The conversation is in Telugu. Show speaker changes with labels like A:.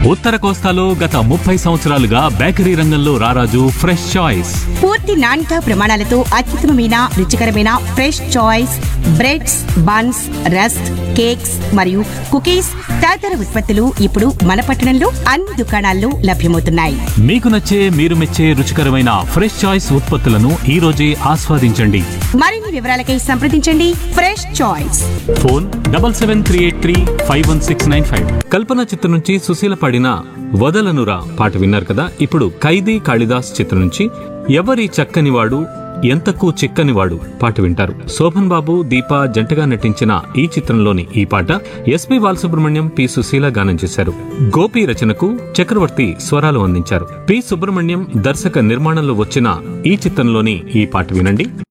A: ఉత్తర కోస్తాలో గత ముప్పై సంవత్సరాలుగా బేకరీ రంగంలో రారాజు ఫ్రెష్ చాయిస్
B: పూర్తి నాణ్యత ప్రమాణాలతో అత్యుత్తమమైన రుచికరమైన Fresh Choice breads buns rusk cakes మరియు కుకీస్ తదితర ఉత్పత్తులు ఇప్పుడు మన పట్టణంలో అన్ని దుకాణాల్లో లభ్యమవుతున్నాయి
A: మీకు నచ్చే మీరు మెచ్చే రుచికరమైన ఫ్రెష్ చాయిస్ ఉత్పత్తులను ఈ రోజే ఆస్వాదించండి
B: మరిన్ని వివరాలకై సంప్రదించండి Fresh Choice
A: phone double seven three eight three five one six nine five Kalpana చిత్రం నుంచి సుశీల పాడిన వదలనురా పాట విన్నారు కదా ఇప్పుడు ఖైదీ కాళిదాస్ చిత్రం నుంచి ఎవరి చక్కనివాడు ఎంతకు చిక్కనివాడు పాట వింటారు శోభన్ బాబు దీప జంటగా నటించిన ఈ చిత్రంలోని ఈ పాట ఎస్పి బాలసుబ్రహ్మణ్యం పి సుశీల గానం చేశారు గోపి రచనకు చక్రవర్తి స్వరాలు అందించారు పి సుబ్రహ్మణ్యం దర్శక నిర్మాణంలో వచ్చిన ఈ చిత్రంలోని ఈ పాట వినండి